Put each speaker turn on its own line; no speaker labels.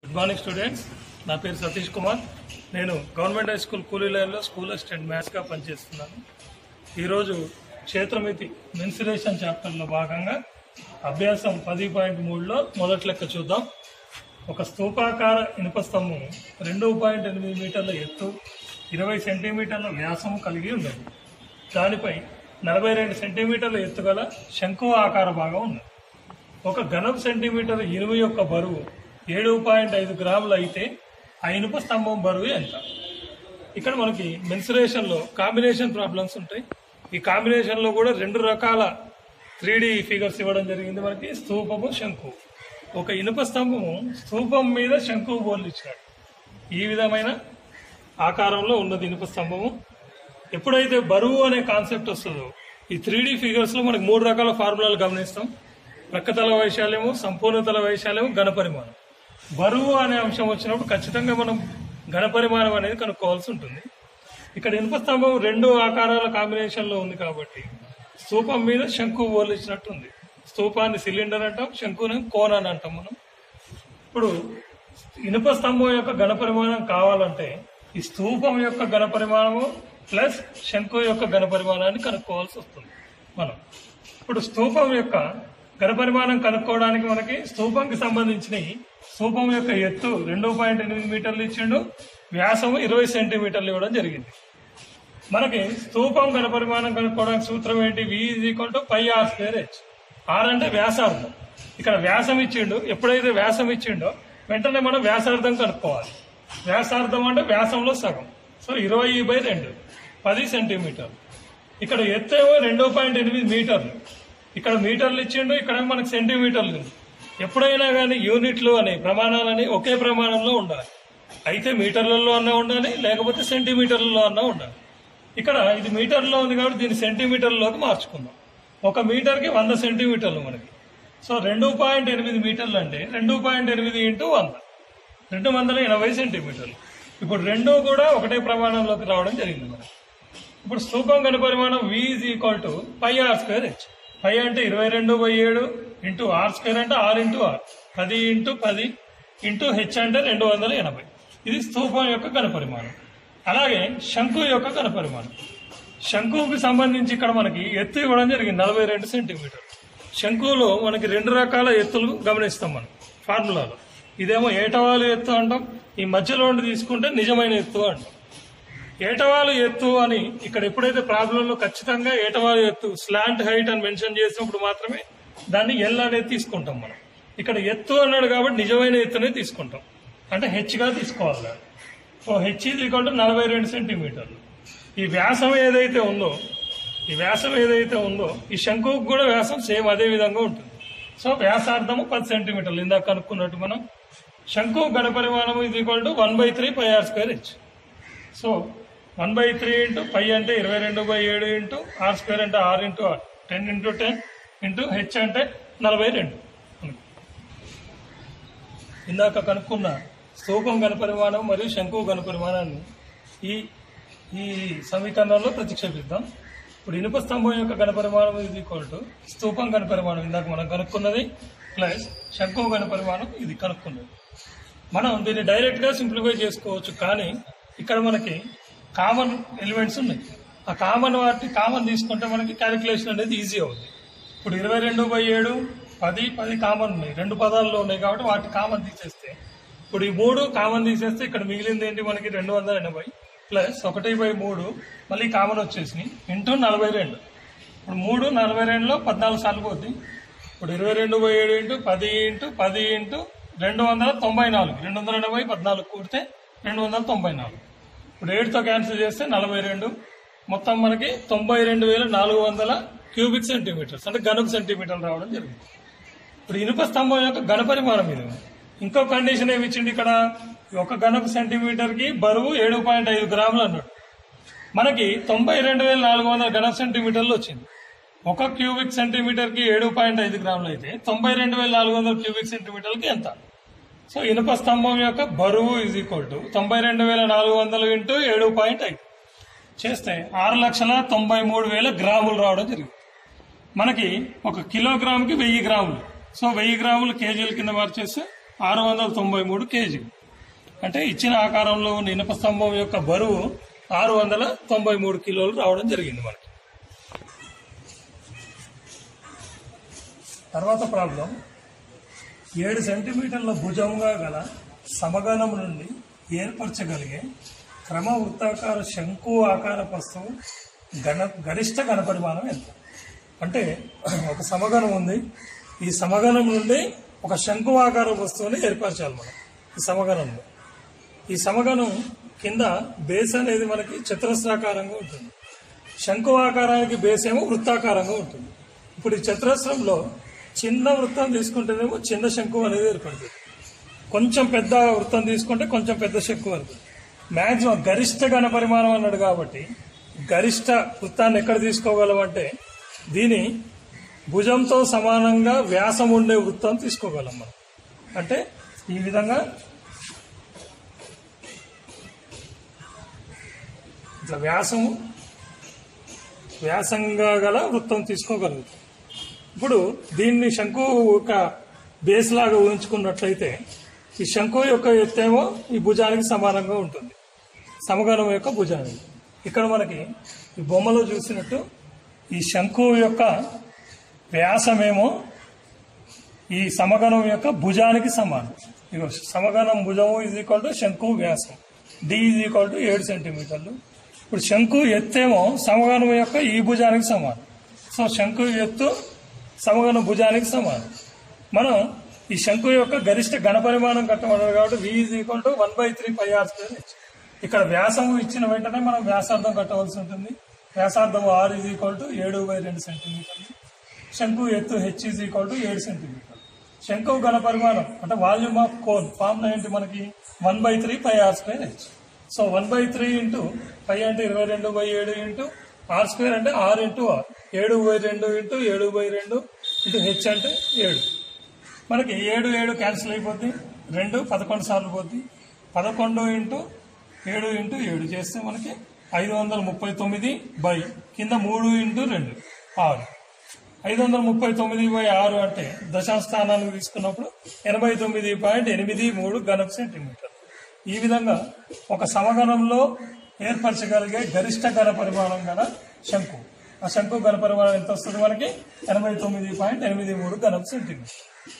good morning students నా పేరు సతీష్ కుమార్ నేను గవర్నమెంట్ హై స్కూల్ కూలీ లైన్లో స్కూల్ అసిస్టెంట్ మ్యాథ్స్గా పనిచేస్తున్నాను ఈరోజు క్షేత్రమితి మెన్సురేషన్ చాప్టర్లో భాగంగా అభ్యాసం పది పాయింట్ మూడులో మొదటి లెక్క చూద్దాం ఒక స్తూపాకార ఇనుప స్తంభం రెండు పాయింట్ ఎనిమిది మీటర్ల ఎత్తు ఇరవై సెంటీమీటర్ల వ్యాసము కలిగి ఉన్నది దానిపై నలభై రెండు సెంటీమీటర్ల ఎత్తు గల శంకు ఆకార భాగం ఉన్నది ఒక ఘనపు సెంటీమీటర్ ఇనుము యొక్క బరువు ఏడు పాయింట్ ఐదు గ్రాములు అయితే ఆ ఇనుప స్తంభం బరువు ఎంత ఇక్కడ మనకి మెన్సురేషన్ లో కాంబినేషన్ ప్రాబ్లమ్స్ ఉంటాయి ఈ కాంబినేషన్ లో కూడా రెండు రకాల త్రీ ఫిగర్స్ ఇవ్వడం జరిగింది మనకి స్తూపము శంకు ఒక ఇనుప స్తంభము స్తూపం మీద శంకువు బోర్లు ఇచ్చినట్టు ఈ విధమైన ఆకారంలో ఉన్నది ఇనుప స్తంభము ఎప్పుడైతే బరువు అనే కాన్సెప్ట్ వస్తుందో ఈ త్రీ ఫిగర్స్ లో మనకి మూడు రకాల ఫార్ములాలు గమనిస్తాం ప్రక్కతల వైశాల్యము సంపూర్ణతల వైశాల్యము ఘనపరిమాణం బరువు అనే అంశం వచ్చినప్పుడు ఖచ్చితంగా మనం ఘనపరిమాణం అనేది కనుక్కోవాల్సి ఉంటుంది ఇక్కడ ఇనుప స్తంభం రెండు ఆకారాల కాంబినేషన్ లో ఉంది కాబట్టి స్తూపం మీద శంకు పోలిచ్చినట్టు ఉంది స్తూపాన్ని సిలిండర్ అంటాం శంకుని కోన్ అని అంటాం మనం ఇప్పుడు ఇనుప స్తంభం యొక్క ఘనపరిమాణం కావాలంటే ఈ స్తూపం యొక్క ఘనపరిమాణము ప్లస్ శంకు యొక్క ఘనపరిమాణాన్ని కనుక్కోవాల్సి వస్తుంది మనం ఇప్పుడు స్తూపం యొక్క ఘనపరిమాణం కనుక్కోవడానికి మనకి స్తూపంకి సంబంధించిన స్తూపం యొక్క ఎత్తు రెండు పాయింట్ ఎనిమిది మీటర్లు ఇచ్చిండు వ్యాసం ఇరవై సెంటీమీటర్లు ఇవ్వడం జరిగింది మనకి స్తూపం ఘనపరిమాణం కనుక్కోవడానికి సూత్రం ఏంటి V is equal to pi r square h r అంటే వ్యాసార్థం ఇక్కడ వ్యాసం ఇచ్చిండు ఎప్పుడైతే వ్యాసం ఇచ్చిండో వెంటనే మనం వ్యాసార్థం కనుక్కోవాలి వ్యాసార్థం అంటే వ్యాసంలో సగం సో ఇరవై బై రెండు పది సెంటీమీటర్లు ఇక్కడ ఎత్తు ఏమో రెండు పాయింట్ ఎనిమిది మీటర్లు ఇక్కడ మీటర్లు ఇచ్చిండు ఇక్కడ మనకి సెంటీమీటర్లు ఉంది ఎప్పుడైనా కానీ యూనిట్లు అనే ప్రమాణాలని ఒకే ప్రమాణంలో ఉండాలి అయితే మీటర్లలో అన్నా ఉండాలి లేకపోతే సెంటీమీటర్లలో అన్నా ఉండాలి ఇక్కడ ఇది మీటర్లో ఉంది కాబట్టి దీన్ని సెంటీమీటర్లోకి మార్చుకుందాం ఒక మీటర్కి వంద సెంటీమీటర్లు మనకి సో రెండు పాయింట్ ఎనిమిది మీటర్లు అంటే రెండు పాయింట్ ఎనిమిది ఇంటూ వంద రెండు వందల ఎనభై సెంటీమీటర్లు ఇప్పుడు రెండు కూడా ఒకటే ప్రమాణంలోకి రావడం జరిగింది మనకి ఇప్పుడు స్తూపం గణ పరిమాణం V is equal to pi r square h pi అంటే ఇరవై రెండు బై ఏడు ఇంటూ ఆర్ స్క్వేర్ అంటే ఆర్ ఇంటూ ఆర్ పది ఇంటూ పది ఇంటూ హెచ్ అంటే రెండు వందల ఎనభై ఇది స్తూపం యొక్క ఘన పరిమాణం అలాగే శంకు యొక్క ఘన పరిమాణం శంకువుకి సంబంధించి ఇక్కడ మనకి ఎత్తు ఇవ్వడం జరిగింది నలభై రెండు సెంటీమీటర్ శంకువులో మనకి రెండు రకాల ఎత్తులు గమనిస్తాం మనం ఫార్ములాలో ఇదేమో ఏటవాలు ఎత్తు అంటాం ఈ మధ్యలో ఉండి తీసుకుంటే నిజమైన ఎత్తు అంటాం ఏటవాలు ఎత్తు అని ఇక్కడ ఎప్పుడైతే ప్రాబ్లంలో ఖచ్చితంగా ఏటవాలు ఎత్తు స్లాంట్ హైట్ అని మెన్షన్ చేసినప్పుడు మాత్రమే దాన్ని ఎల్ అనేది తీసుకుంటాం మనం ఇక్కడ ఎత్తు అన్నాడు కాబట్టి నిజమైన ఎత్తునే తీసుకుంటాం అంటే హెచ్గా తీసుకోవాలి దాన్ని సో హెచ్ ఇది ఈక్వల్ టు నలభై రెండు సెంటీమీటర్లు ఈ వ్యాసం ఏదైతే ఉందో ఈ వ్యాసం ఏదైతే ఉందో ఈ శంకువుకు కూడా వ్యాసం సేమ్ అదే విధంగా ఉంటుంది సో వ్యాసార్థము పది సెంటీమీటర్లు ఇందాక కనుక్కున్నట్టు మనం శంకు గణ పరిమాణం ఇది equal to one by three pi r square h so one by three into pi అంటే ఇరవై రెండు బై ఏడు ఇంటూ ఆర్ స్క్వేర్ అంటే r into r ten into ten into h అంటే నలభై రెండు ఇందాక కనుక్కున్న స్తూపం గణపరిమాణం మరియు శంకు గణపరిమాణాన్ని ఈ ఈ సమీకరణంలో ప్రతిక్షేపిద్దాం ఇప్పుడు ఇనుప స్తంభం యొక్క గణపరిమాణం ఇది ఈక్వల్ టు స్తూపం గణపరిమాణం ఇందాక మనం కనుక్కున్నది ప్లస్ శంకు గణపరిమాణం ఇది కనుక్కున్నది మనం దీన్ని డైరెక్ట్ గా సింప్లిఫై చేసుకోవచ్చు కానీ ఇక్కడ మనకి కామన్ ఎలిమెంట్స్ ఉన్నాయి ఆ కామన్ వాటి కామన్ తీసుకుంటే మనకి క్యాలిక్యులేషన్ అనేది ఈజీ అవుతుంది ఇప్పుడు ఇరవై రెండు బై ఏడు పది పది కామన్ ఉన్నాయి రెండు పదాల్లో ఉన్నాయి కాబట్టి వాటి కామన్ తీసేస్తే ఇప్పుడు ఈ మూడు కామన్ తీసేస్తే ఇక్కడ మిగిలింది ఏంటి మనకి రెండు వందల ఎనభై ప్లస్ ఒకటి బై మూడు మళ్ళీ కామన్ వచ్చేసి ఇంటూ నలభై రెండు ఇప్పుడు మూడు నలభై రెండులో పద్నాలుగు సార్లు పోద్ది ఇప్పుడు ఇరవై రెండు బై ఏడు ఇంటూ పది ఇంటూ పది ఇంటూ రెండు వందల తొంభై నాలుగు రెండు వందల ఎనభై పద్నాలుగు కూడితే రెండు వందల తొంభై నాలుగు ఇప్పుడు ఏడుతో క్యాన్సిల్ చేస్తే నలభై రెండు మొత్తం మనకి తొంభై రెండు వేల నాలుగు వందల క్యూబిక్ సెంటీమీటర్స్ అంటే ఘనపు సెంటీమీటర్లు రావడం జరిగింది ఇప్పుడు ఇనుప స్తంభం యొక్క ఘన పరిమాణం ఇది ఇంకో కండిషన్ ఏమి ఇచ్చింది ఇక్కడ ఒక ఘనపు సెంటీమీటర్ కి బరువు ఏడు పాయింట్ ఐదు గ్రాములు అన్నాడు మనకి తొంభై రెండు వేల నాలుగు వందల ఘన సెంటీమీటర్లు వచ్చింది ఒక క్యూబిక్ సెంటీమీటర్ కి ఏడు పాయింట్ ఐదు గ్రాములు అయితే తొంభై రెండు వేల నాలుగు వందల క్యూబిక్ సెంటీమీటర్లకి ఎంత సో ఇనుప స్తంభం యొక్క బరువు ఈజ్ ఈక్వల్ టు తొంభై రెండు వేల నాలుగు వందలు ఇంటూ ఏడు పాయింట్ ఐదు చేస్తే ఆరు లక్షల తొంభై మూడు వేల గ్రాములు రావడం జరిగింది మనకి ఒక కిలోగ్రామ్కి వెయ్యి గ్రాములు సో వెయ్యి గ్రాములు కేజీల కింద మార్చేస్తే ఆరు వందల తొంభై మూడు కేజీ అంటే ఇచ్చిన ఆకారంలో ఉన్న ఇనుప స్తంభం యొక్క బరువు ఆరు వందల తొంభై మూడు కిలోలు రావడం జరిగింది మనకి తర్వాత ప్రాబ్లం ఏడు సెంటీమీటర్ల భుజంగా గల సమగణం నుండి ఏర్పరచగలిగే క్రమ వృత్తాకార శంకు ఆకార వస్తువు గణ గరిష్ట ఘనపరిమాణం ఎంత అంటే ఒక సమగణం ఉంది ఈ సమగణం నుండి ఒక శంకు ఆకార వస్తువుని ఏర్పరచాలి మనం ఈ సమగణంలో ఈ సమగణం కింద బేస్ అనేది మనకి చతురస్రాకారంగా ఉంటుంది శంకు ఆకారానికి బేస్ ఏమో వృత్తాకారంగా ఉంటుంది ఇప్పుడు ఈ చతురస్రంలో చిన్న వృత్తం తీసుకుంటేనేమో చిన్న శంకు అనేది ఏర్పడుతుంది కొంచెం పెద్ద వృత్తం తీసుకుంటే కొంచెం పెద్ద శంకు వస్తుంది మాక్సిమం గరిష్ట ఘన పరిమాణం అన్నాడు కాబట్టి గరిష్ట వృత్తాన్ని ఎక్కడ తీసుకోగలం అంటే దీని భుజంతో సమానంగా వ్యాసం ఉండే వృత్తం తీసుకోగలం మనం అంటే ఈ విధంగా ఇట్లా వ్యాసము వ్యాసంగా గల వృత్తం తీసుకోగలుగుతాం ఇప్పుడు దీన్ని శంకు ఒక బేస్ లాగా ఊహించుకున్నట్లయితే ఈ శంకు యొక్క ఎత్తేమో ఈ భుజానికి సమానంగా ఉంటుంది సమగణం యొక్క భుజానికి ఇక్కడ మనకి ఈ బొమ్మలో చూసినట్టు ఈ శంకు యొక్క వ్యాసమేమో ఈ సమగణం యొక్క భుజానికి సమానం ఇగో సమగణం భుజము ఈజ్ ఈక్వల్ టు శంకు వ్యాసం డి ఈజ్ ఈక్వల్ టు ఏడు సెంటీమీటర్లు ఇప్పుడు శంకు ఎత్తేమో సమగణం యొక్క ఈ భుజానికి సమానం సో శంకు ఎత్తు సమగణం భుజానికి సమానం మనం ఈ శంకు యొక్క గరిష్ట ఘనపరిమాణం కట్టమన్నారు కాబట్టి V is equal to one by three pi r square h ఇక్కడ వ్యాసము ఇచ్చిన వెంటనే మనం వ్యాసార్థం కట్టవలసి ఉంటుంది వ్యాసార్థం ఆర్ ఈజ్ ఈక్వల్ టు ఏడు బై రెండు సెంటీమీటర్లు శంకు ఎత్తు హెచ్ ఈజ్ ఈక్వల్ టు ఏడు సెంటీమీటర్లు శంకు గల పరిమాణం అంటే వాల్యూమ్ ఆఫ్ కోన్ ఫార్ములా ఏంటి మనకి one by three pi r square h so one by three into pi అంటే ఇరవై రెండు బై ఏడు ఇంటూ ఆర్ స్క్వేర్ అంటే ఆర్ ఇంటూ ఆర్ ఏడు బై రెండు ఇంటూ ఏడు బై రెండు ఇంటూ హెచ్ అంటే ఏడు మనకి ఏడు ఏడు క్యాన్సిల్ అయిపోద్ది రెండు పదకొండు సార్లు పోద్ది పదకొండు ఇంటూ ఏడు ఇంటూ ఏడు చేస్తే మనకి ఐదు వందల ముప్పై తొమ్మిది బై కింద మూడు ఇంటూ రెండు ఆరు ఐదు వందల ముప్పై తొమ్మిది బై ఆరు అంటే దశాంశ స్థానానికి తీసుకున్నప్పుడు ఎనభై తొమ్మిది పాయింట్ ఎనిమిది మూడు ఘనపు సెంటీమీటర్ ఈ విధంగా ఒక సమగణంలో ఏర్పరచగలిగే గరిష్ట ఘన పరిమాణం గల శంకు ఆ శంకు ఘన పరిమాణం ఎంత వస్తుంది మనకి ఎనభై తొమ్మిది పాయింట్ ఎనిమిది మూడు ఘనపు సెంటీమీటర్